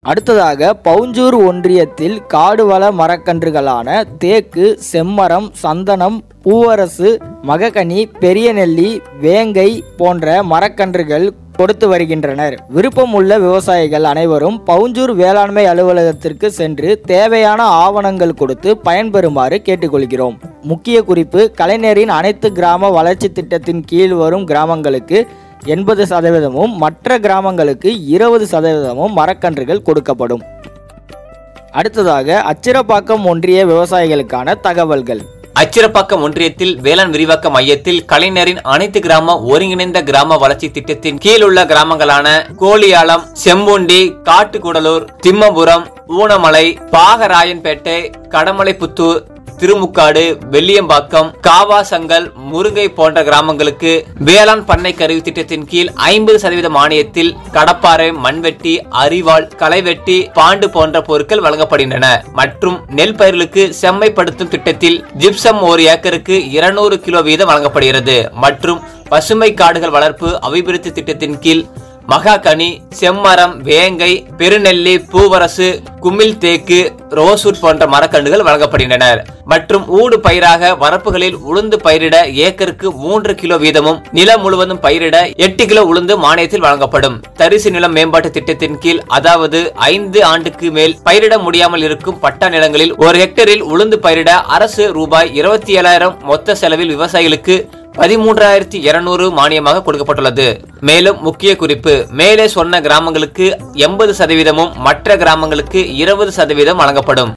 அடுத்ததாக பவுஞ்சூர் ஒன்றியத்தில் காடுவள மரக்கன்றுகளான தேக்கு செம்மரம் சந்தனம் பூவரசு மககனி பெரிய நெல்லி வேங்கை போன்ற மரக்கன்றுகள் கொடுத்து வருகின்றனர் விருப்பமுள்ள விவசாயிகள் அனைவரும் பவுஞ்சூர் வேளாண்மை அலுவலகத்திற்கு சென்று தேவையான ஆவணங்கள் கொடுத்து பயன்பெறுமாறு கேட்டுக்கொள்கிறோம் முக்கிய குறிப்பு கலைஞரின் அனைத்து கிராம வளர்ச்சி திட்டத்தின் கீழ் வரும் கிராமங்களுக்கு எண்பது சதவீதமும் மற்ற கிராமங்களுக்கு இருபது சதவீதமும் மரக்கன்றுகள் கொடுக்கப்படும் அடுத்ததாக அச்சிரப்பாக்கம் ஒன்றிய விவசாயிகளுக்கான தகவல்கள் அச்சிரப்பாக்கம் ஒன்றியத்தில் வேளாண் விரிவாக்க மையத்தில் கலைஞரின் அனைத்து கிராம ஒருங்கிணைந்த கிராம வளர்ச்சி திட்டத்தின் கீழ் உள்ள கிராமங்களான கோலியாளம் செம்பூண்டி காட்டுக்குடலூர் திம்மபுரம் ஊனமலை பாகராயன்பேட்டை கடமலைப்புத்தூர் திருமுக்காடு வெள்ளியம்பாக்கம் காவாசங்கல் முருங்கை போன்ற கிராமங்களுக்கு வேளாண் பண்ணை கருவி திட்டத்தின் கீழ் ஐம்பது சதவீத மானியத்தில் கடப்பாறை மண்வெட்டி அரிவாள் களைவெட்டி பாண்டு போன்ற பொருட்கள் வழங்கப்படுகின்றன மற்றும் நெல் பயிர்களுக்கு செம்மைப்படுத்தும் திட்டத்தில் ஜிப்சம் ஒரு ஏக்கருக்கு இருநூறு கிலோ வீதம் வழங்கப்படுகிறது மற்றும் பசுமை காடுகள் வளர்ப்பு அபிவிருத்தி திட்டத்தின் கீழ் மகாகனி செம்மரம் வேங்கை பெருநெல்லி பூவரசு குமிழ் தேக்கு ரோஸ்வுட் போன்ற மரக்கன்றுகள் வழங்கப்படுகின்றனர் மற்றும் ஊடு பயிராக வரப்புகளில் உளுந்து பயிரிட ஏக்கருக்கு மூன்று கிலோ வீதமும் நிலம் முழுவதும் பயிரிட எட்டு கிலோ உளுந்து மானியத்தில் வழங்கப்படும் தரிசு நிலம் மேம்பாட்டு திட்டத்தின் கீழ் அதாவது ஐந்து ஆண்டுக்கு மேல் பயிரிட முடியாமல் இருக்கும் பட்டா நிலங்களில் ஒரு ஹெக்டரில் உளுந்து பயிரிட அரசு ரூபாய் இருபத்தி ஏழாயிரம் மொத்த செலவில் விவசாயிகளுக்கு பதிமூன்றாயிரத்தி இருநூறு மானியமாக கொடுக்கப்பட்டுள்ளது மேலும் முக்கிய குறிப்பு மேலே சொன்ன கிராமங்களுக்கு எண்பது சதவீதமும் மற்ற கிராமங்களுக்கு இருபது சதவீதம் வழங்கப்படும்